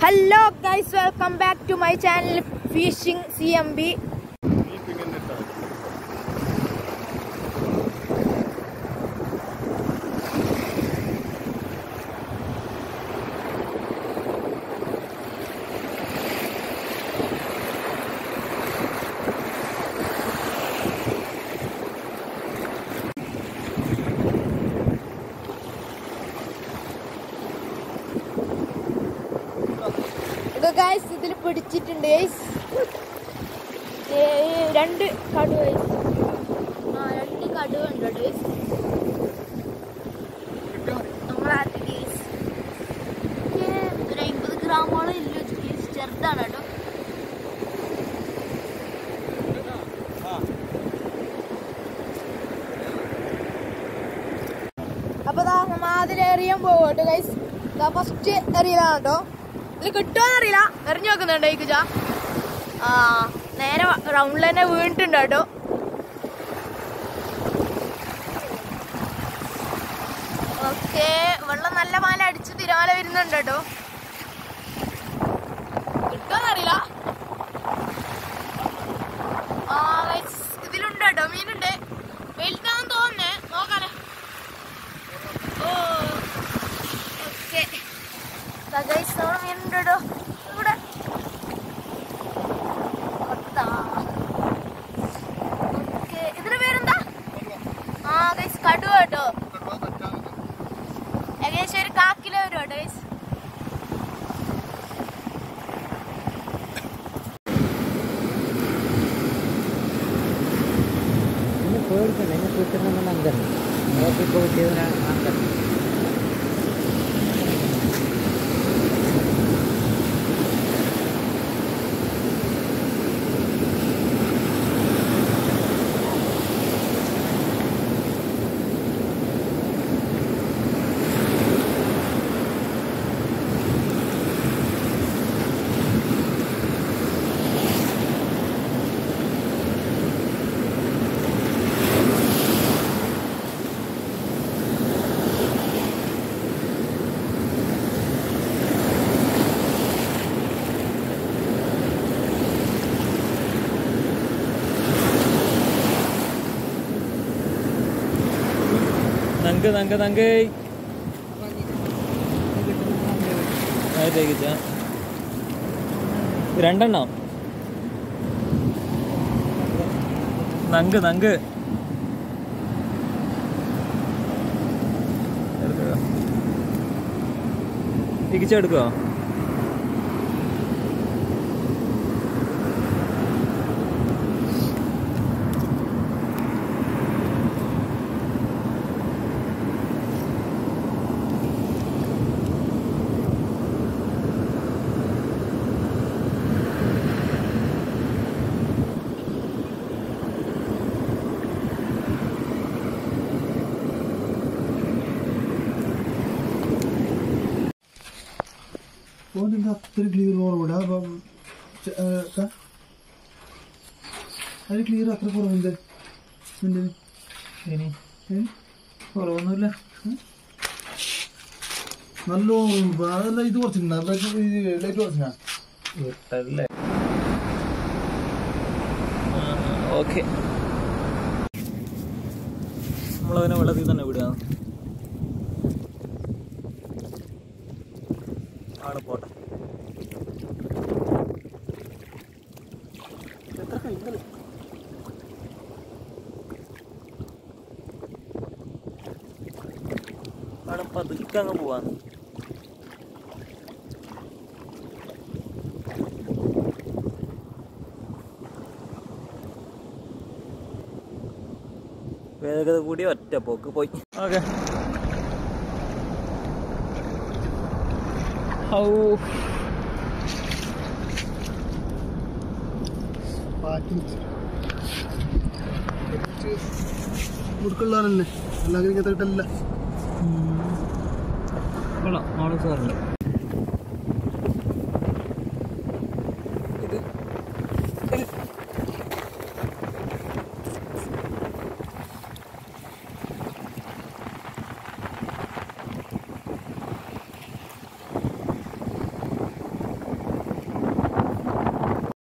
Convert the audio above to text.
Hello guys welcome back to my channel fishing C M B ഇത് guys ഇതിൽ പിടിച്ചിട്ടുണ്ട് guys രണ്ട് കടുവ ഗൈസ് ആ രണ്ട് കടുവ ഉണ്ട് ഗൈസ് നമ്മളാദ്യം ഗൈസ് ഒരു അമ്പത് ഗ്രാമോളം ഇല്ല ഗൈസ് ചെറുതാണ് കേട്ടോ അപ്പൊ ദാ നമ്മ അതിൽ എറിയാൻ പോകും കേട്ടോ ഗൈസ് ഇതാ ഫസ്റ്റ് എറിയലാണ് കേട്ടോ ഇതിൽ കിട്ടുമോന്ന് അറിയില്ല എറിഞ്ഞു നോക്കുന്നുണ്ടോ ഈ കുജ ആ നേരെ റൗണ്ടിൽ തന്നെ വീണിട്ടുണ്ട് കേട്ടോ ഓക്കെ വെള്ളം നല്ല മാല അടിച്ച് തിരമാല വരുന്നുണ്ട് കേട്ടോ കിട്ടുമോന്ന് അറിയില്ല ആ guys, ഇതിലുണ്ട് കേട്ടോ മീനുണ്ട് വലുതാന്ന് തോന്നുന്നേ നോക്കാലേ ഓ ഓക്കെ ഗൈസ് നമ്മൾ മീനുണ്ട് കേട്ടോ ഇവിടെ കൊത്താ. Okay, ഇതിന്റെ പേരെന്താ ആ ഗൈസ് കടുവ കേട്ടോ ഏകദേശം ഒരു കാ കിലോ വരും കേട്ടോ ഗൈസ് ഇന്ന് പേടിക്കണ്ട ഇന്ന് കിട്ടുന്ന അങ്കർ നോക്കി പോയിട്ട് അങ്കർ നങ്ക് നങ്ക് നങ്ക് അതിലേക്ക് രണ്ടെണ്ണം നങ്ക് നങ്ക് തിരിച്ചെടുക്കോ ഓനെന്താ അത്ര ക്ലിയർ കുറവുണ്ട് അപ്പം അത് ക്ലിയർ അത്ര കുറവുണ്ട് എന്തിന് ഇനി ഏ? കുറവൊന്നുമില്ല നല്ലോ അതല്ല ഇത് കുറച്ചിട്ടുണ്ട് ലൈറ്റ് കുറച്ചിനാ വിട്ടല്ലേ ഓക്കെ നമ്മളതിനെ വെള്ളത്തിൽ തന്നെ വിടുക ആള് പോട്ടെ അവിടെ പതുക്കെ അങ്ങ് പോവാന്ന് വേഗത കൂടി ഒറ്റ പോക്ക് പോയി ഓക്കെ ഔ മുടുക്കുള്ളതന്നെ എല്ലാവരും ഇങ്ങനത്തെ കിട്ടല്ല കൊള്ളാം ആള് സാറില്ല